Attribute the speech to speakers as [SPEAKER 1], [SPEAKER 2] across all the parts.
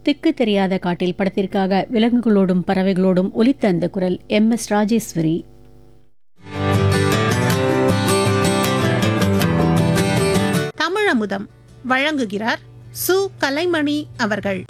[SPEAKER 1] திக்கு தெரியாத காட்டில் படத்திற்காக விலங்குகளோடும் பறவைகளோடும் ஒலித்த அந்த குரல் எம் எஸ் ராஜேஸ்வரி
[SPEAKER 2] தமிழமுதம் வழங்குகிறார் சு கலைமணி அவர்கள்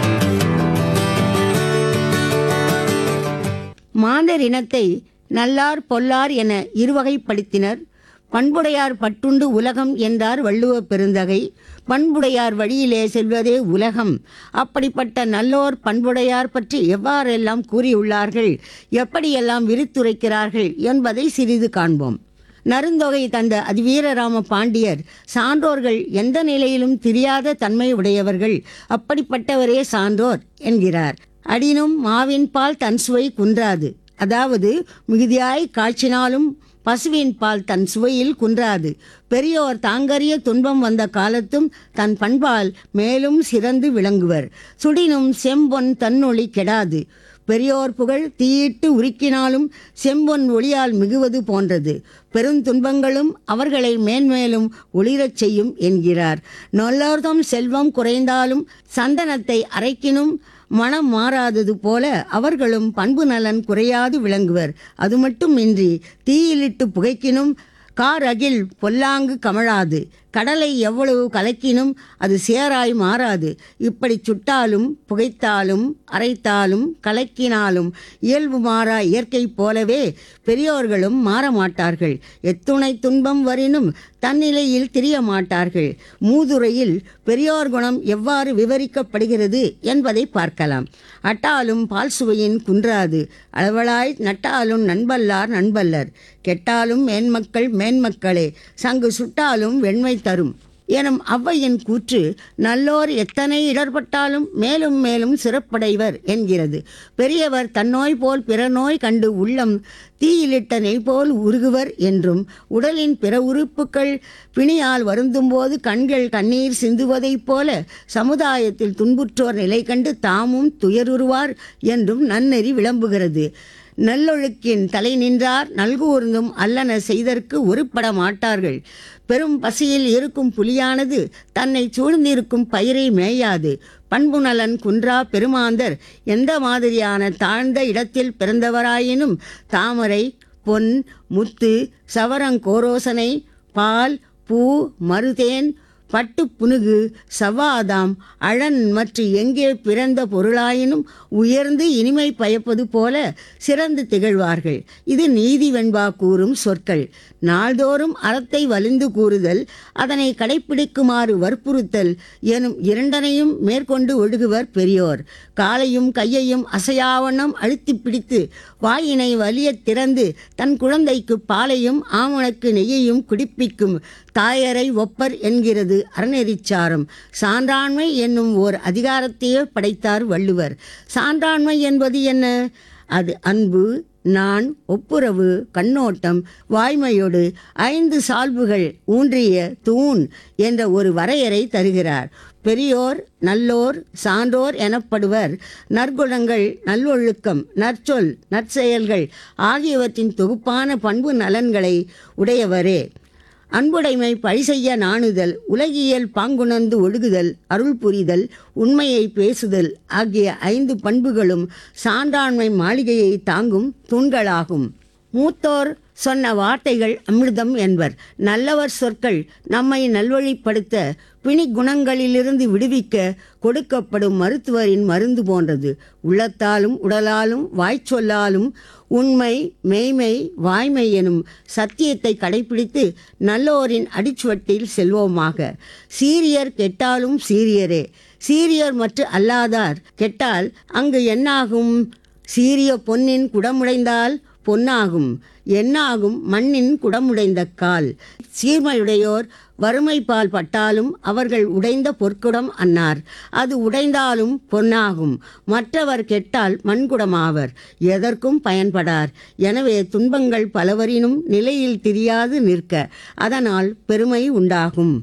[SPEAKER 3] மாந்தர் இனத்தை நல்லார் பொல்லார் என இருவகைப்படுத்தினர் பண்புடையார் பட்டுண்டு உலகம் என்றார் வள்ளுவ பெருந்தகை பண்புடையார் வழியிலே செல்வதே உலகம் அப்படிப்பட்ட நல்லோர் பண்புடையார் பற்றி எவ்வாறெல்லாம் கூறியுள்ளார்கள் எப்படியெல்லாம் விரித்துரைக்கிறார்கள் என்பதை சிறிது காண்போம் நருந்தொகை தந்த அதிவீரராம பாண்டியர் சான்றோர்கள் எந்த நிலையிலும் தெரியாத தன்மை உடையவர்கள் அப்படிப்பட்டவரே சான்றோர் என்கிறார் அடினும் மாவின் பால் தன் சுவை குன்றாது அதாவது மிகுதியாய் காய்ச்சினாலும் பசுவின் பால் தன் சுவையில் குன்றாது பெரியோர் தாங்கறிய துன்பம் வந்த காலத்தும் தன் பண்பால் மேலும் சிறந்து விளங்குவர் சுடினும் செம்பொன் தன்னொளி கெடாது பெரியோர் புகழ் தீயிட்டு உருக்கினாலும் செம்பொன் ஒளியால் மிகுவது போன்றது பெருந்துன்பங்களும் அவர்களை மேன்மேலும் ஒளிரச் செய்யும் என்கிறார் நல்லோர்தம் செல்வம் குறைந்தாலும் சந்தனத்தை அரைக்கினும் மனம் மாறாதது போல அவர்களும் பண்பு நலன் குறையாது விளங்குவர் அது மட்டுமின்றி தீயிலிட்டு புகைக்கினும் கார் அகில் பொல்லாங்கு கமழாது கடலை எவ்வளவு கலக்கினும் அது சேராய் மாறாது இப்படி சுட்டாலும் புகைத்தாலும் அரைத்தாலும் கலக்கினாலும் இயல்பு மாறா இயற்கை போலவே பெரியோர்களும் மாற மாட்டார்கள் எத்துணை துன்பம் வரினும் தன்னிலையில் திரிய மாட்டார்கள் மூதுரையில் பெரியோர் குணம் எவ்வாறு விவரிக்கப்படுகிறது என்பதை பார்க்கலாம் அட்டாலும் பால் சுவையின் குன்றாது அளவலாய் நட்டாலும் நண்பல்லார் நண்பல்லர் கெட்டாலும் மேன்மக்கள் மேன்மக்களே சங்கு சுட்டாலும் வெண்மை தரும் எனும் ஔவையின் கூற்று நல்லோர் எத்தனை இடர்பட்டாலும் மேலும் மேலும் சிறப்படைவர் என்கிறது பெரியவர் தன்னோய் போல் பிற நோய் கண்டு உள்ளம் தீயிலிட்ட நெய் போல் உருகுவர் என்றும் உடலின் பிற உறுப்புகள் பிணியால் வருந்தும்போது கண்கள் கண்ணீர் சிந்துவதைப் போல சமுதாயத்தில் துன்புற்றோர் நிலை கண்டு தாமும் துயருருவார் என்றும் நன்னெறி விளம்புகிறது நல்லொழுக்கின் தலை நின்றார் நல்கூர்ந்தும் அல்லன செய்தற்கு ஒருப்பட மாட்டார்கள் பெரும் பசியில் இருக்கும் புலியானது தன்னை சூழ்ந்திருக்கும் பயிரை மேயாது பண்பு நலன் குன்றா பெருமாந்தர் எந்த மாதிரியான தாழ்ந்த இடத்தில் பிறந்தவராயினும் தாமரை பொன் முத்து சவரங்கோரோசனை பால் பூ மருதேன் பட்டு புனுகு சவாதாம் அழன் மற்றும் எங்கே பிறந்த பொருளாயினும் உயர்ந்து இனிமை பயப்பது போல சிறந்து திகழ்வார்கள் இது நீதி வெண்பா கூறும் சொற்கள் நாள்தோறும் அறத்தை வலிந்து கூறுதல் அதனை கடைப்பிடிக்குமாறு வற்புறுத்தல் எனும் இரண்டனையும் மேற்கொண்டு ஒழுகுவர் பெரியோர் காலையும் கையையும் அசையாவண்ணம் அழுத்தி பிடித்து வாயினை வலியத் திறந்து தன் குழந்தைக்கு பாலையும் ஆமணக்கு நெய்யையும் குடிப்பிக்கும் தாயரை ஒப்பர் என்கிறது அறநெறிச்சாரம் சான்றாண்மை என்னும் ஓர் அதிகாரத்தையே படைத்தார் வள்ளுவர் சான்றாண்மை என்பது என்ன அது அன்பு நான் ஒப்புரவு கண்ணோட்டம் வாய்மையோடு ஐந்து சால்புகள் ஊன்றிய தூண் என்ற ஒரு வரையறை தருகிறார் பெரியோர் நல்லோர் சான்றோர் எனப்படுவர் நற்குணங்கள் நல்லொழுக்கம் நற்சொல் நற்செயல்கள் ஆகியவற்றின் தொகுப்பான பண்பு நலன்களை உடையவரே அன்புடைமை பழி செய்ய நாணுதல் உலகியல் பாங்குணர்ந்து ஒழுகுதல் அருள் புரிதல் உண்மையை பேசுதல் ஆகிய ஐந்து பண்புகளும் சான்றாண்மை மாளிகையை தாங்கும் தூண்களாகும் மூத்தோர் சொன்ன வார்த்தைகள் அமிர்தம் என்பர் நல்லவர் சொற்கள் நம்மை நல்வழிப்படுத்த பிணி குணங்களிலிருந்து விடுவிக்க கொடுக்கப்படும் மருத்துவரின் மருந்து போன்றது உள்ளத்தாலும் உடலாலும் வாய்ச்சொல்லாலும் உண்மை மெய்மை வாய்மை எனும் சத்தியத்தை கடைபிடித்து நல்லோரின் அடிச்சுவட்டில் செல்வோமாக சீரியர் கெட்டாலும் சீரியரே சீரியர் மற்றும் அல்லாதார் கெட்டால் அங்கு என்னாகும் சீரிய பொன்னின் குடமுடைந்தால் பொன்னாகும் என்னாகும் மண்ணின் குடமுடைந்த கால் சீர்மையுடையோர் வறுமைப்பால் பட்டாலும் அவர்கள் உடைந்த பொற்குடம் அன்னார் அது உடைந்தாலும் பொன்னாகும் மற்றவர் கெட்டால் மண்குடமாவர் எதற்கும் பயன்படார் எனவே துன்பங்கள் பலவரினும் நிலையில் தெரியாது நிற்க அதனால் பெருமை உண்டாகும்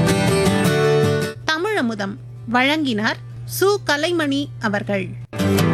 [SPEAKER 2] தமிழமுதம் வழங்கினார் சு கலைமணி அவர்கள்